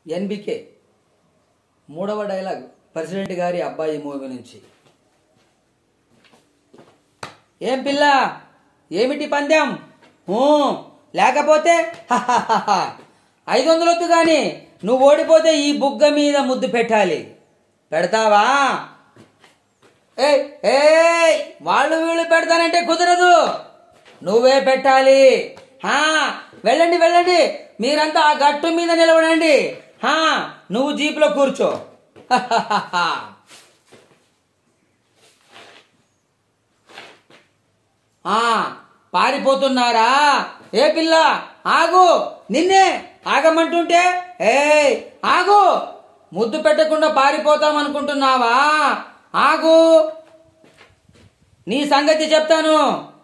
NBK మూడవ dialogue president గారి అబ్బాయి మూవీ నుంచి ఏం పిల్ల ఏమిటి పందెం ఊ, లేకపోతే హహహహ. ఐదు వందలు వద్దు గాని నువ్వు ఓడిపోతే ఈ బుగ్గ మీద ముద్దు పెట్టాలి పెడతావా ఏయ్ ఏయ్ వాళ్ళు వీళ్ళు పెడతానంటే కుదరదు నువ్వే పెట్టాలి హా వెళ్ళండి వెళ్ళండి మీరంతా ఆ గట్టు మీద నిలబడండి హా నువ్వు జీపులో కూర్చో హహహహ. ఆ పారిపోతున్నారా ఏ పిల్ల ఆగు నిన్నే ఆగమంటుంటే ఏయ్ ఆగు ముద్దు పెట్టకుండా పారిపోతాం అనుకుంటున్నావా ఆగు నీ సంగతి చెప్తాను